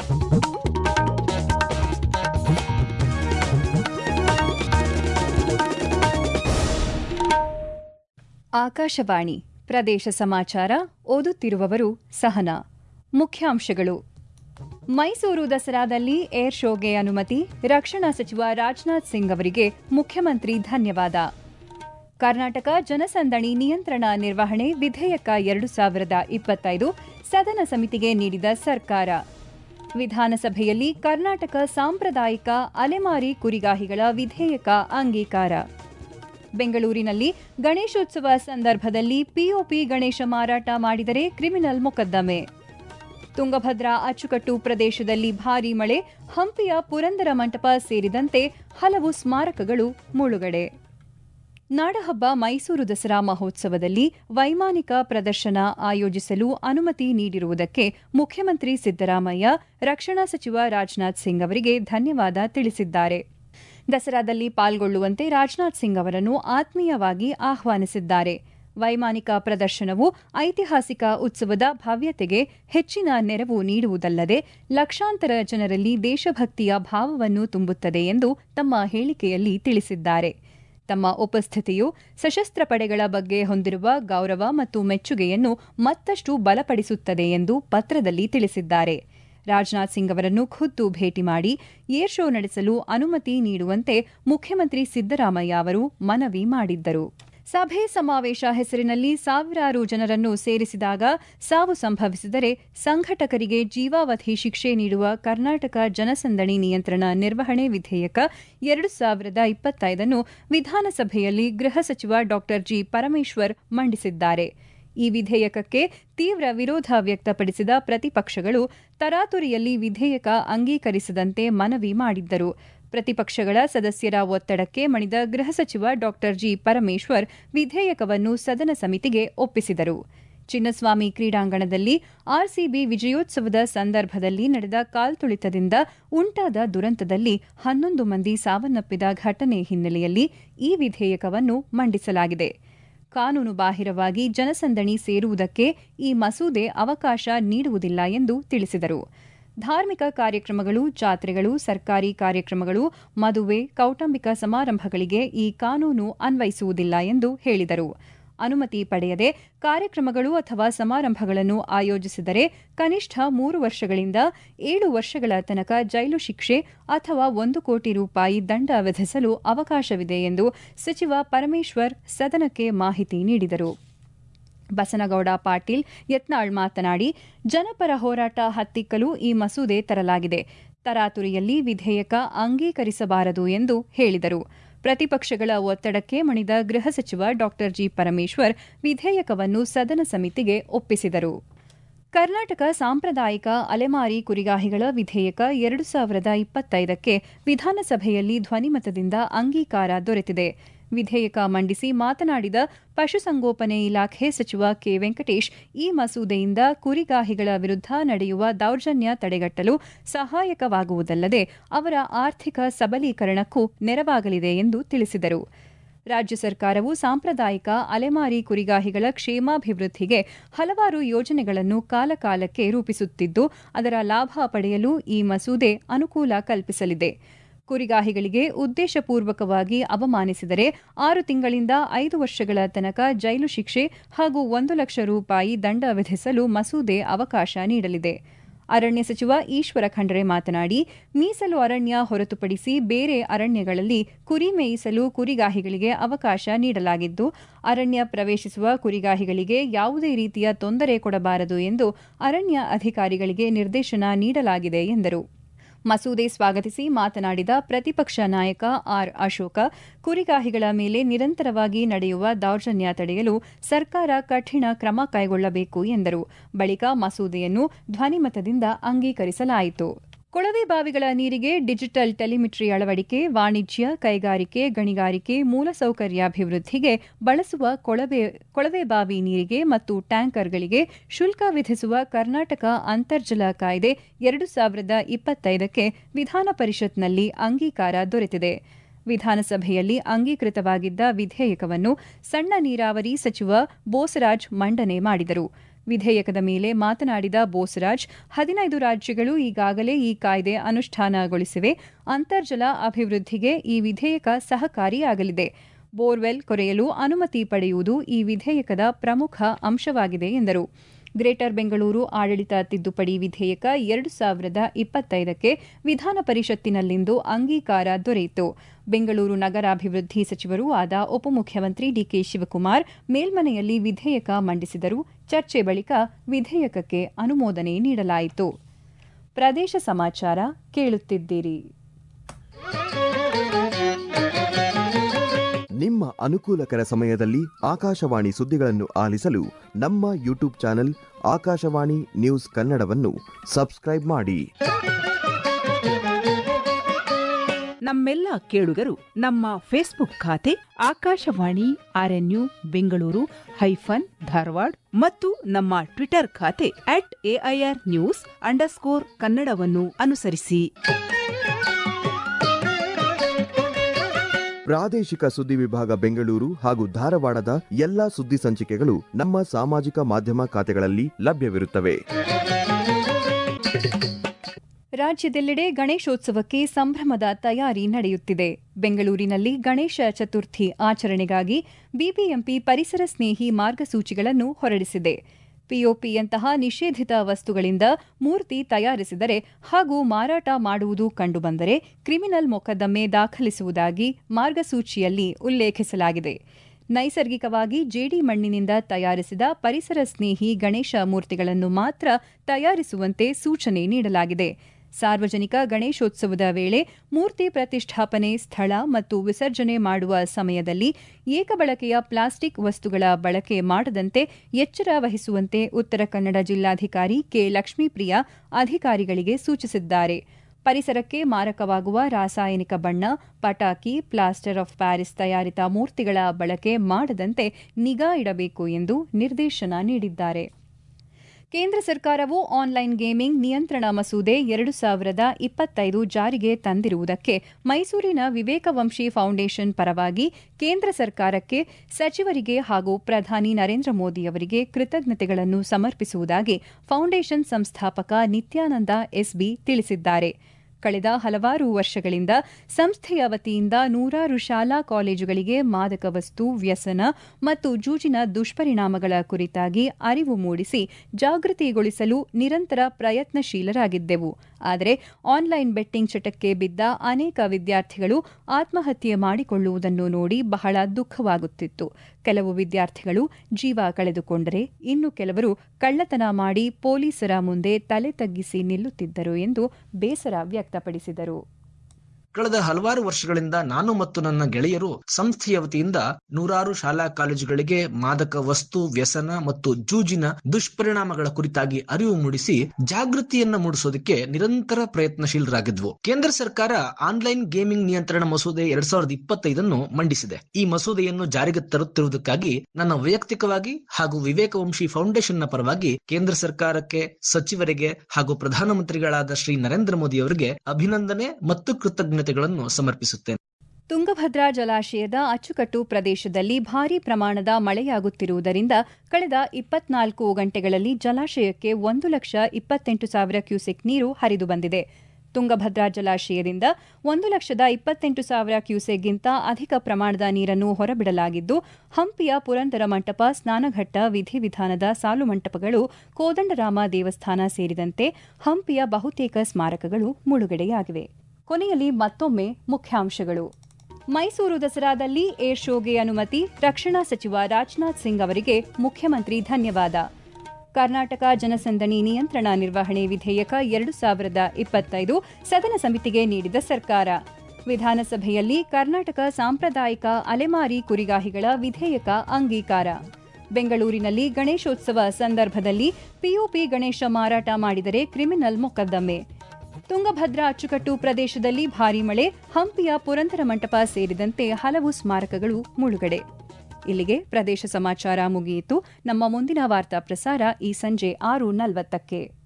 ಆಕಾಶವಾಣಿ ಪ್ರದೇಶ ಸಮಾಚಾರ ಓದುತ್ತಿರುವವರು ಸಹನಾ ಮುಖ್ಯಾಂಶಗಳು ಮೈಸೂರು ದಸರಾದಲ್ಲಿ ಏರ್ ಶೋಗೆ ಅನುಮತಿ ರಕ್ಷಣಾ ಸಚಿವ ರಾಜನಾಥ್ ಸಿಂಗ್ ಅವರಿಗೆ ಮುಖ್ಯಮಂತ್ರಿ ಧನ್ಯವಾದ ಕರ್ನಾಟಕ ಜನಸಂದಣಿ ನಿಯಂತ್ರಣ ನಿರ್ವಹಣೆ ವಿಧೇಯಕ ಎರಡು ಸಾವಿರದ ಇಪ್ಪತ್ತೈದು ಸದನ ಸಮಿತಿಗೆ ನೀಡಿದ ಸರ್ಕಾರ ವಿಧಾನಸಭೆಯಲ್ಲಿ ಕರ್ನಾಟಕ ಸಾಂಪ್ರದಾಯಿಕ ಅಲೆಮಾರಿ ಕುರಿಗಾಹಿಗಳ ವಿಧೇಯಕ ಅಂಗೀಕಾರ ಬೆಂಗಳೂರಿನಲ್ಲಿ ಗಣೇಶೋತ್ಸವ ಸಂದರ್ಭದಲ್ಲಿ ಪಿಒಪಿ ಗಣೇಶ ಮಾರಾಟ ಮಾಡಿದರೆ ಕ್ರಿಮಿನಲ್ ಮೊಕದ್ದಮೆ ತುಂಗಭದ್ರಾ ಅಚ್ಚುಕಟ್ಟು ಪ್ರದೇಶದಲ್ಲಿ ಭಾರೀ ಮಳೆ ಹಂಪಿಯ ಪುರಂದರ ಮಂಟಪ ಸೇರಿದಂತೆ ಹಲವು ಸ್ಮಾರಕಗಳು ಮುಳುಗಡೆ ನಾಡಹಬ್ಬ ಮೈಸೂರು ದಸರಾ ಮಹೋತ್ಸವದಲ್ಲಿ ವೈಮಾನಿಕ ಪ್ರದರ್ಶನ ಆಯೋಜಿಸಲು ಅನುಮತಿ ನೀಡಿರುವುದಕ್ಕೆ ಮುಖ್ಯಮಂತ್ರಿ ಸಿದ್ದರಾಮಯ್ಯ ರಕ್ಷಣಾ ಸಚಿವ ರಾಜನಾಥ್ ಸಿಂಗ್ ಅವರಿಗೆ ಧನ್ಯವಾದ ತಿಳಿಸಿದ್ದಾರೆ ದಸರಾದಲ್ಲಿ ಪಾಲ್ಗೊಳ್ಳುವಂತೆ ರಾಜನಾಥ್ ಸಿಂಗ್ ಅವರನ್ನು ಆತ್ಮೀಯವಾಗಿ ಆಹ್ವಾನಿಸಿದ್ದಾರೆ ವೈಮಾನಿಕ ಪ್ರದರ್ಶನವು ಐತಿಹಾಸಿಕ ಉತ್ಸವದ ಭವ್ಯತೆಗೆ ಹೆಚ್ಚಿನ ನೆರವು ನೀಡುವುದಲ್ಲದೆ ಲಕ್ಷಾಂತರ ಜನರಲ್ಲಿ ದೇಶಭಕ್ತಿಯ ಭಾವವನ್ನು ತುಂಬುತ್ತದೆ ಎಂದು ತಮ್ಮ ಹೇಳಿಕೆಯಲ್ಲಿ ತಿಳಿಸಿದ್ದಾರೆ ತಮ್ಮ ಉಪಸ್ಥಿತಿಯು ಸಶಸ್ತ್ರ ಪಡೆಗಳ ಬಗ್ಗೆ ಹೊಂದಿರುವ ಗೌರವ ಮತ್ತು ಮೆಚ್ಚುಗೆಯನ್ನು ಮತ್ತಷ್ಟು ಬಲಪಡಿಸುತ್ತದೆ ಎಂದು ಪತ್ರದಲ್ಲಿ ತಿಳಿಸಿದ್ದಾರೆ ರಾಜನಾಥ್ ಸಿಂಗ್ ಅವರನ್ನು ಖುದ್ದು ಭೇಟಿ ಮಾಡಿ ಏರ್ ಶೋ ನಡೆಸಲು ಅನುಮತಿ ನೀಡುವಂತೆ ಮುಖ್ಯಮಂತ್ರಿ ಸಿದ್ದರಾಮಯ್ಯ ಅವರು ಮನವಿ ಮಾಡಿದ್ದರು ಸಭೆ ಸಮಾವೇಶ ಹೆಸರಿನಲ್ಲಿ ಸಾವಿರಾರು ಜನರನ್ನು ಸೇರಿಸಿದಾಗ ಸಾವು ಸಂಭವಿಸಿದರೆ ಸಂಘಟಕರಿಗೆ ಜೀವಾವಧಿ ಶಿಕ್ಷೆ ನೀಡುವ ಕರ್ನಾಟಕ ಜನಸಂದಣಿ ನಿಯಂತ್ರಣ ನಿರ್ವಹಣೆ ವಿಧೇಯಕ ಎರಡು ಸಾವಿರದ ಇಪ್ಪತ್ತೈದನ್ನು ವಿಧಾನಸಭೆಯಲ್ಲಿ ಗೃಹ ಸಚಿವ ಡಾ ಜಿ ಪರಮೇಶ್ವರ್ ಮಂಡಿಸಿದ್ದಾರೆ ಈ ವಿಧೇಯಕಕ್ಕೆ ತೀವ್ರ ವಿರೋಧ ವ್ಯಕ್ತಪಡಿಸಿದ ಪ್ರತಿಪಕ್ಷಗಳು ತರಾತುರಿಯಲ್ಲಿ ವಿಧೇಯಕ ಅಂಗೀಕರಿಸದಂತೆ ಮನವಿ ಮಾಡಿದ್ದರು ಪ್ರತಿಪಕ್ಷಗಳ ಸದಸ್ಯರ ಒತ್ತಡಕ್ಕೆ ಮಣಿದ ಗೃಹ ಸಚಿವ ಡಾ ಜಿ ಪರಮೇಶ್ವರ್ ವಿಧೇಯಕವನ್ನು ಸದನ ಸಮಿತಿಗೆ ಒಪ್ಪಿಸಿದರು ಚಿನ್ನಸ್ವಾಮಿ ಕ್ರೀಡಾಂಗಣದಲ್ಲಿ ಆರ್ಸಿಬಿ ವಿಜಯೋತ್ಸವದ ಸಂದರ್ಭದಲ್ಲಿ ನಡೆದ ಕಾಲ್ತುಳಿತದಿಂದ ಉಂಟಾದ ದುರಂತದಲ್ಲಿ ಹನ್ನೊಂದು ಮಂದಿ ಸಾವನ್ನಪ್ಪಿದ ಘಟನೆ ಹಿನ್ನೆಲೆಯಲ್ಲಿ ಈ ವಿಧೇಯಕವನ್ನು ಮಂಡಿಸಲಾಗಿದೆ ಕಾನೂನು ಬಾಹಿರವಾಗಿ ಜನಸಂದಣಿ ಸೇರುವುದಕ್ಕೆ ಈ ಮಸೂದೆ ಅವಕಾಶ ನೀಡುವುದಿಲ್ಲ ಎಂದು ತಿಳಿಸಿದರು ಧಾರ್ಮಿಕ ಕಾರ್ಯಕ್ರಮಗಳು ಜಾತ್ರೆಗಳು ಸರ್ಕಾರಿ ಕಾರ್ಯಕ್ರಮಗಳು ಮದುವೆ ಕೌಟುಂಬಿಕ ಸಮಾರಂಭಗಳಿಗೆ ಈ ಕಾನೂನು ಅನ್ವಯಿಸುವುದಿಲ್ಲ ಎಂದು ಹೇಳಿದರು ಅನುಮತಿ ಪಡೆಯದೆ ಕಾರ್ಯಕ್ರಮಗಳು ಅಥವಾ ಸಮಾರಂಭಗಳನ್ನು ಆಯೋಜಿಸಿದರೆ ಕನಿಷ್ಠ ಮೂರು ವರ್ಷಗಳಿಂದ ಏಳು ವರ್ಷಗಳ ತನಕ ಜೈಲು ಶಿಕ್ಷೆ ಅಥವಾ ಒಂದು ಕೋಟಿ ರೂಪಾಯಿ ದಂಡ ವಿಧಿಸಲು ಅವಕಾಶವಿದೆ ಎಂದು ಸಚಿವ ಪರಮೇಶ್ವರ್ ಸದನಕ್ಕೆ ಮಾಹಿತಿ ನೀಡಿದರು ಬಸನಗೌಡ ಪಾಟೀಲ್ ಯತ್ನಾಳ್ ಮಾತನಾಡಿ ಜನಪರ ಹೋರಾಟ ಹತ್ತಿಕ್ಕಲು ಈ ಮಸೂದೆ ತರಲಾಗಿದೆ ತರಾತುರಿಯಲ್ಲಿ ವಿಧೇಯಕ ಅಂಗೀಕರಿಸಬಾರದು ಎಂದು ಹೇಳಿದರು ಪ್ರತಿಪಕ್ಷಗಳ ಒತ್ತಡಕ್ಕೆ ಮಣಿದ ಗೃಹ ಸಚಿವ ಡಾ ಜಿ ಪರಮೇಶ್ವರ್ ವಿಧೇಯಕವನ್ನು ಸದನ ಸಮಿತಿಗೆ ಒಪ್ಪಿಸಿದರು ಕರ್ನಾಟಕ ಸಾಂಪ್ರದಾಯಿಕ ಅಲೆಮಾರಿ ಕುರಿಗಾಹಿಗಳ ವಿಧೇಯಕ ಎರಡು ಸಾವಿರದ ಇಪ್ಪತ್ತೈದಕ್ಕೆ ವಿಧಾನಸಭೆಯಲ್ಲಿ ಧ್ವನಿಮತದಿಂದ ಅಂಗೀಕಾರ ದೊರೆತಿದೆ ವಿಧೇಯಕ ಮಂಡಿಸಿ ಮಾತನಾಡಿದ ಪಶುಸಂಗೋಪನೆ ಇಲಾಖೆ ಸಚಿವ ಕೆ ವೆಂಕಟೇಶ್ ಈ ಮಸೂದೆಯಿಂದ ಕುರಿಗಾಹಿಗಳ ವಿರುದ್ಧ ನಡೆಯುವ ದೌರ್ಜನ್ಯ ತಡೆಗಟ್ಟಲು ಸಹಾಯಕವಾಗುವುದಲ್ಲದೆ ಅವರ ಆರ್ಥಿಕ ಸಬಲೀಕರಣಕ್ಕೂ ನೆರವಾಗಲಿದೆ ಎಂದು ತಿಳಿಸಿದರು ರಾಜ್ಯ ಸರ್ಕಾರವು ಸಾಂಪ್ರದಾಯಿಕ ಅಲೆಮಾರಿ ಕುರಿಗಾಹಿಗಳ ಕ್ಷೇಮಾಭಿವೃದ್ಧಿಗೆ ಹಲವಾರು ಯೋಜನೆಗಳನ್ನು ಕಾಲಕಾಲಕ್ಕೆ ರೂಪಿಸುತ್ತಿದ್ದು ಅದರ ಲಾಭ ಪಡೆಯಲು ಈ ಮಸೂದೆ ಅನುಕೂಲ ಕಲ್ಪಿಸಲಿದೆ ಕುರಿಗಾಹಿಗಳಿಗೆ ಉದ್ದೇಶಪೂರ್ವಕವಾಗಿ ಅವಮಾನಿಸಿದರೆ ಆರು ತಿಂಗಳಿಂದ ಐದು ವರ್ಷಗಳ ತನಕ ಜೈಲು ಶಿಕ್ಷೆ ಹಾಗೂ ಒಂದು ಲಕ್ಷ ರೂಪಾಯಿ ದಂಡ ವಿಧಿಸಲು ಮಸೂದೆ ಅವಕಾಶ ನೀಡಲಿದೆ ಅರಣ್ಯ ಸಚಿವ ಈಶ್ವರ ಖಂಡ್ರೆ ಮಾತನಾಡಿ ಮೀಸಲು ಅರಣ್ಯ ಹೊರತುಪಡಿಸಿ ಬೇರೆ ಅರಣ್ಯಗಳಲ್ಲಿ ಕುರಿ ಮೇಯಿಸಲು ಕುರಿಗಾಹಿಗಳಿಗೆ ಅವಕಾಶ ನೀಡಲಾಗಿದ್ದು ಅರಣ್ಯ ಪ್ರವೇಶಿಸುವ ಕುರಿಗಾಹಿಗಳಿಗೆ ಯಾವುದೇ ರೀತಿಯ ತೊಂದರೆ ಕೊಡಬಾರದು ಎಂದು ಅರಣ್ಯ ಅಧಿಕಾರಿಗಳಿಗೆ ನಿರ್ದೇಶನ ನೀಡಲಾಗಿದೆ ಎಂದರು ಮಸೂದೆ ಸ್ವಾಗತಿಸಿ ಮಾತನಾಡಿದ ಪ್ರತಿಪಕ್ಷ ನಾಯಕ ಆರ್ ಅಶೋಕ ಕುರಿಗಾಹಿಗಳ ಮೇಲೆ ನಿರಂತರವಾಗಿ ನಡೆಯುವ ದೌರ್ಜನ್ಯ ತಡೆಯಲು ಸರ್ಕಾರ ಕಠಿಣ ಕ್ರಮ ಕೈಗೊಳ್ಳಬೇಕು ಎಂದರು ಬಳಿಕ ಮಸೂದೆಯನ್ನು ಧ್ವನಿಮತದಿಂದ ಅಂಗೀಕರಿಸಲಾಯಿತು ಕೊಳವೆ ಬಾವಿಗಳ ನೀರಿಗೆ ಡಿಜಿಟಲ್ ಟೆಲಿಮಿಟ್ರಿ ಅಳವಡಿಕೆ ವಾಣಿಜ್ಯ ಕೈಗಾರಿಕೆ ಗಣಿಗಾರಿಕೆ ಮೂಲಸೌಕರ್ಯಾಭಿವೃದ್ಧಿಗೆ ಬಳಸುವ ಕೊಳವೆ ಕೊಳವೆ ಬಾವಿ ನೀರಿಗೆ ಮತ್ತು ಟ್ಯಾಂಕರ್ಗಳಿಗೆ ಶುಲ್ಕ ವಿಧಿಸುವ ಕರ್ನಾಟಕ ಅಂತರ್ಜಲ ಕಾಯ್ದೆ ಎರಡು ಸಾವಿರದ ಇಪ್ಪತ್ತೈದಕ್ಕೆ ವಿಧಾನ ಪರಿಷತ್ನಲ್ಲಿ ಅಂಗೀಕಾರ ದೊರೆತಿದೆ ವಿಧಾನಸಭೆಯಲ್ಲಿ ಅಂಗೀಕೃತವಾಗಿದ್ದ ವಿಧೇಯಕವನ್ನು ಸಣ್ಣ ನೀರಾವರಿ ಸಚಿವ ಬೋಸರಾಜ್ ಮಂಡನೆ ಮಾಡಿದರು ವಿಧೇಯಕದ ಮೇಲೆ ಮಾತನಾಡಿದ ಬೋಸರಾಜ್ ಹದಿನೈದು ರಾಜ್ಯಗಳು ಈಗಾಗಲೇ ಈ ಕಾಯ್ದೆ ಅನುಷ್ಠಾನಗೊಳಿಸಿವೆ ಅಂತರ್ಜಲ ಅಭಿವೃದ್ಧಿಗೆ ಈ ವಿಧೇಯಕ ಸಹಕಾರಿಯಾಗಲಿದೆ ಬೋರ್ವೆಲ್ ಕೊರೆಯಲು ಅನುಮತಿ ಪಡೆಯುವುದು ಈ ವಿಧೇಯಕದ ಪ್ರಮುಖ ಅಂಶವಾಗಿದೆ ಎಂದರು ಗ್ರೇಟರ್ ಬೆಂಗಳೂರು ಆಡಳಿತ ತಿದ್ದುಪಡಿ ವಿಧೇಯಕ ಎರಡು ಸಾವಿರದ ಇಪ್ಪತ್ತೈದಕ್ಕೆ ವಿಧಾನ ಪರಿಷತ್ತಿನಲ್ಲಿಂದು ಅಂಗೀಕಾರ ದೊರೆಯಿತು ಬೆಂಗಳೂರು ನಗರಾಭಿವೃದ್ಧಿ ಸಚಿವರೂ ಆದ ಉಪಮುಖ್ಯಮಂತ್ರಿ ಡಿಕೆ ಶಿವಕುಮಾರ್ ಮೇಲ್ಮನೆಯಲ್ಲಿ ವಿಧೇಯಕ ಮಂಡಿಸಿದರು ಚರ್ಚೆ ಬಳಿಕ ವಿಧೇಯಕಕ್ಕೆ ಅನುಮೋದನೆ ನೀಡಲಾಯಿತು ಪ್ರದೇಶ ಸಮಾಚಾರ ಕೇಳುತ್ತಿದ್ದೀರಿ ನಿಮ್ಮ ಅನುಕೂಲಕರ ಸಮಯದಲ್ಲಿ ಆಕಾಶವಾಣಿ ಸುದ್ದಿಗಳನ್ನು ಆಲಿಸಲು ನಮ್ಮ ಯೂಟ್ಯೂಬ್ ಚಾನೆಲ್ ಆಕಾಶವಾಣಿ ನ್ಯೂಸ್ ಕನ್ನಡವನ್ನು ಸಬ್ಸ್ಕ್ರೈಬ್ ಮಾಡಿ ನಮ್ಮೆಲ್ಲ ಕೇಳುಗರು ನಮ್ಮ ಫೇಸ್ಬುಕ್ ಖಾತೆ ಆಕಾಶವಾಣಿ ಆರ್ಎನ್ಯು ಬೆಂಗಳೂರು ಹೈಫನ್ ಧಾರವಾಡ ಮತ್ತು ನಮ್ಮ ಟ್ವಿಟರ್ ಖಾತೆ ಅಟ್ ಎಐಆರ್ ನ್ಯೂಸ್ ಅಂಡರ್ಸ್ಕೋರ್ ಕನ್ನಡವನ್ನು ಅನುಸರಿಸಿ ಪ್ರಾದೇಶಿಕ ಸುದ್ದಿ ವಿಭಾಗ ಬೆಂಗಳೂರು ಹಾಗೂ ಧಾರವಾಡದ ಎಲ್ಲಾ ಸುದ್ದಿ ಸಂಚಿಕೆಗಳು ನಮ್ಮ ಸಾಮಾಜಿಕ ಮಾಧ್ಯಮ ಖಾತೆಗಳಲ್ಲಿ ಲಭ್ಯವಿರುತ್ತವೆ ರಾಜ್ಯದೆಲ್ಲೆಡೆ ಗಣೇಶೋತ್ಸವಕ್ಕೆ ಸಂಭ್ರಮದ ತಯಾರಿ ನಡೆಯುತ್ತಿದೆ ಬೆಂಗಳೂರಿನಲ್ಲಿ ಗಣೇಶ ಚತುರ್ಥಿ ಆಚರಣೆಗಾಗಿ ಬಿಬಿಎಂಪಿ ಪರಿಸರ ಸ್ನೇಹಿ ಮಾರ್ಗಸೂಚಿಗಳನ್ನು ಹೊರಡಿಸಿದೆ ಪಿಒಪಿಯಂತಹ ನಿಷೇಧಿತ ವಸ್ತುಗಳಿಂದ ಮೂರ್ತಿ ತಯಾರಿಸಿದರೆ ಹಾಗೂ ಮಾರಾಟ ಮಾಡುವುದು ಕಂಡುಬಂದರೆ ಕ್ರಿಮಿನಲ್ ಮೊಕದ್ದಮೆ ದಾಖಲಿಸುವುದಾಗಿ ಮಾರ್ಗಸೂಚಿಯಲ್ಲಿ ಉಲ್ಲೇಖಿಸಲಾಗಿದೆ ನೈಸರ್ಗಿಕವಾಗಿ ಜೇಡಿ ಮಣ್ಣಿನಿಂದ ತಯಾರಿಸಿದ ಪರಿಸರ ಸ್ನೇಹಿ ಗಣೇಶ ಮೂರ್ತಿಗಳನ್ನು ಮಾತ್ರ ತಯಾರಿಸುವಂತೆ ಸೂಚನೆ ನೀಡಲಾಗಿದೆ ಸಾರ್ವಜನಿಕ ಗಣೇಶೋತ್ಸವದ ವೇಳೆ ಮೂರ್ತಿ ಪ್ರತಿಷ್ಠಾಪನೆ ಸ್ಥಳ ಮತ್ತು ವಿಸರ್ಜನೆ ಮಾಡುವ ಸಮಯದಲ್ಲಿ ಏಕಬಳಕೆಯ ಪ್ಲಾಸ್ಟಿಕ್ ವಸ್ತುಗಳ ಬಳಕೆ ಮಾಡದಂತೆ ಎಚ್ಚರ ವಹಿಸುವಂತೆ ಉತ್ತರ ಕನ್ನಡ ಜಿಲ್ಲಾಧಿಕಾರಿ ಕೆ ಲಕ್ಷ್ಮೀಪ್ರಿಯ ಅಧಿಕಾರಿಗಳಿಗೆ ಸೂಚಿಸಿದ್ದಾರೆ ಪರಿಸರಕ್ಕೆ ಮಾರಕವಾಗುವ ರಾಸಾಯನಿಕ ಬಣ್ಣ ಪಟಾಕಿ ಪ್ಲಾಸ್ಟರ್ ಆಫ್ ಪ್ಯಾರಿಸ್ ತಯಾರಿತ ಮೂರ್ತಿಗಳ ಬಳಕೆ ಮಾಡದಂತೆ ನಿಗಾ ಇಡಬೇಕು ಎಂದು ನಿರ್ದೇಶನ ನೀಡಿದ್ದಾರೆ ಕೇಂದ್ರ ಸರ್ಕಾರವು ಆನ್ಲೈನ್ ಗೇಮಿಂಗ್ ನಿಯಂತ್ರಣ ಮಸೂದೆ ಎರಡು ಸಾವಿರದ ಇಪ್ಪತ್ತೈದು ಜಾರಿಗೆ ತಂದಿರುವುದಕ್ಕೆ ಮೈಸೂರಿನ ವಿವೇಕವಂಶಿ ಫೌಂಡೇಶನ್ ಪರವಾಗಿ ಕೇಂದ್ರ ಸರ್ಕಾರಕ್ಕೆ ಸಚಿವರಿಗೆ ಹಾಗೂ ಪ್ರಧಾನಿ ನರೇಂದ್ರ ಮೋದಿಯವರಿಗೆ ಕೃತಜ್ಞತೆಗಳನ್ನು ಸಮರ್ಪಿಸುವುದಾಗಿ ಫೌಂಡೇಶನ್ ಸಂಸ್ಥಾಪಕ ನಿತ್ಯಾನಂದ ಎಸ್ಬಿ ತಿಳಿಸಿದ್ದಾರೆ ಕಳೆದ ಹಲವಾರು ವರ್ಷಗಳಿಂದ ಸಂಸ್ಥೆಯ ವತಿಯಿಂದ ನೂರಾರು ಶಾಲಾ ಕಾಲೇಜುಗಳಿಗೆ ಮಾದಕ ವಸ್ತು ವ್ಯಸನ ಮತ್ತು ಜೂಜಿನ ದುಷ್ಪರಿಣಾಮಗಳ ಕುರಿತಾಗಿ ಅರಿವು ಮೂಡಿಸಿ ಜಾಗೃತಿಗೊಳಿಸಲು ನಿರಂತರ ಪ್ರಯತ್ನಶೀಲರಾಗಿದ್ದೆವು ಆದರೆ ಆನ್ಲೈನ್ ಬೆಟ್ಟಿಂಗ್ ಚಟಕ್ಕೆ ಬಿದ್ದ ಅನೇಕ ವಿದ್ಯಾರ್ಥಿಗಳು ಆತ್ಮಹತ್ಯೆ ಮಾಡಿಕೊಳ್ಳುವುದನ್ನು ನೋಡಿ ಬಹಳ ದುಃಖವಾಗುತ್ತಿತ್ತು ಕೆಲವು ವಿದ್ಯಾರ್ಥಿಗಳು ಜೀವ ಕಳೆದುಕೊಂಡರೆ ಇನ್ನು ಕೆಲವರು ಕಳ್ಳತನ ಮಾಡಿ ಪೊಲೀಸರ ಮುಂದೆ ತಲೆ ತಗ್ಗಿಸಿ ನಿಲ್ಲುತ್ತಿದ್ದರು ಎಂದು ಬೇಸರ ವ್ಯಕ್ತಪಡಿಸಿದರು ಕಳೆದ ಹಲವಾರು ವರ್ಷಗಳಿಂದ ನಾನು ಮತ್ತು ನನ್ನ ಗೆಳೆಯರು ಸಂಸ್ಥೆಯ ವತಿಯಿಂದ ನೂರಾರು ಶಾಲಾ ಕಾಲೇಜುಗಳಿಗೆ ಮಾದಕ ವಸ್ತು ವ್ಯಸನ ಮತ್ತು ಜೂಜಿನ ದುಷ್ಪರಿಣಾಮಗಳ ಕುರಿತಾಗಿ ಅರಿವು ಮೂಡಿಸಿ ಜಾಗೃತಿಯನ್ನ ಮೂಡಿಸೋದಕ್ಕೆ ನಿರಂತರ ಪ್ರಯತ್ನಶೀಲರಾಗಿದ್ವು ಕೇಂದ್ರ ಸರ್ಕಾರ ಆನ್ಲೈನ್ ಗೇಮಿಂಗ್ ನಿಯಂತ್ರಣ ಮಸೂದೆ ಎರಡ್ ಸಾವಿರದ ಇಪ್ಪತ್ತೈದನ್ನು ಮಂಡಿಸಿದೆ ಈ ಮಸೂದೆಯನ್ನು ಜಾರಿಗೆ ತರುತ್ತಿರುವುದಕ್ಕಾಗಿ ನನ್ನ ವೈಯಕ್ತಿಕವಾಗಿ ಹಾಗೂ ವಿವೇಕವಂಶಿ ಫೌಂಡೇಶನ್ನ ಪರವಾಗಿ ಕೇಂದ್ರ ಸರ್ಕಾರಕ್ಕೆ ಸಚಿವರಿಗೆ ಹಾಗೂ ಪ್ರಧಾನಮಂತ್ರಿಗಳಾದ ಶ್ರೀ ನರೇಂದ್ರ ಮೋದಿ ಅವರಿಗೆ ಅಭಿನಂದನೆ ಮತ್ತು ಕೃತಜ್ಞತೆಗಳನ್ನು ಸಮರ್ಪಿಸುತ್ತೇನೆ ತುಂಗಭದ್ರಾ ಜಲಾಶಯದ ಅಚ್ಚುಕಟ್ಟು ಪ್ರದೇಶದಲ್ಲಿ ಭಾರೀ ಪ್ರಮಾಣದ ಮಳೆಯಾಗುತ್ತಿರುವುದರಿಂದ ಕಳೆದ ಇಪ್ಪತ್ನಾಲ್ಕು ಗಂಟೆಗಳಲ್ಲಿ ಜಲಾಶಯಕ್ಕೆ ಒಂದು ಲಕ್ಷ ಇಪ್ಪತ್ತೆಂಟು ಸಾವಿರ ಕ್ಯೂಸೆಕ್ ನೀರು ಹರಿದು ಬಂದಿದೆ ತುಂಗಭದ್ರಾ ಜಲಾಶಯದಿಂದ ಒಂದು ಲಕ್ಷದ ಇಪ್ಪತ್ತೆಂಟು ಸಾವಿರ ಕ್ಯೂಸೆಕ್ಗಿಂತ ಅಧಿಕ ಪ್ರಮಾಣದ ನೀರನ್ನು ಹೊರಬಿಡಲಾಗಿದ್ದು ಹಂಪಿಯ ಪುರಂದರ ಮಂಟಪ ಸ್ನಾನಘಟ್ಟ ವಿಧಿವಿಧಾನದ ಸಾಲು ಮಂಟಪಗಳು ಕೋದಂಡರಾಮ ದೇವಸ್ಥಾನ ಸೇರಿದಂತೆ ಹಂಪಿಯ ಬಹುತೇಕ ಸ್ಮಾರಕಗಳು ಮುಳುಗಡೆಯಾಗಿವೆ ಕೊನೆಯಲ್ಲಿ ಮತ್ತೊಮ್ಮೆ ಮುಖ್ಯಾಂಶಗಳು ಮೈಸೂರು ದಸರಾದಲ್ಲಿ ಏರ್ ಶೋಗೆ ಅನುಮತಿ ರಕ್ಷಣಾ ಸಚಿವ ರಾಜನಾಥ್ ಸಿಂಗ್ ಅವರಿಗೆ ಮುಖ್ಯಮಂತ್ರಿ ಧನ್ಯವಾದ ಕರ್ನಾಟಕ ಜನಸಂದಣಿ ನಿಯಂತ್ರಣ ನಿರ್ವಹಣೆ ವಿಧೇಯಕ ಎರಡು ಸಾವಿರದ ಇಪ್ಪತ್ತೈದು ಸದನ ಸಮಿತಿಗೆ ನೀಡಿದ ಸರ್ಕಾರ ವಿಧಾನಸಭೆಯಲ್ಲಿ ಕರ್ನಾಟಕ ಸಾಂಪ್ರದಾಯಿಕ ಅಲೆಮಾರಿ ಕುರಿಗಾಹಿಗಳ ವಿಧೇಯಕ ಅಂಗೀಕಾರ ಬೆಂಗಳೂರಿನಲ್ಲಿ ಗಣೇಶೋತ್ಸವ ಸಂದರ್ಭದಲ್ಲಿ ಪಿಯುಪಿ ಗಣೇಶ ಮಾರಾಟ ಮಾಡಿದರೆ ಕ್ರಿಮಿನಲ್ ಮೊಕದ್ದಮೆ ತುಂಗಭದ್ರಾ ಅಚ್ಚುಕಟ್ಟು ಪ್ರದೇಶದಲ್ಲಿ ಭಾರೀ ಮಳೆ ಹಂಪಿಯ ಪುರಂದರ ಮಂಟಪ ಸೇರಿದಂತೆ ಹಲವು ಸ್ಮಾರಕಗಳು ಮುಳುಗಡೆ ಇಲ್ಲಿಗೆ ಪ್ರದೇಶ ಸಮಾಚಾರ ಮುಗಿಯಿತು ನಮ್ಮ ಮುಂದಿನ ವಾರ್ತಾ ಪ್ರಸಾರ ಈ ಸಂಜೆ ಆರು ನಲವತ್ತಕ್ಕೆ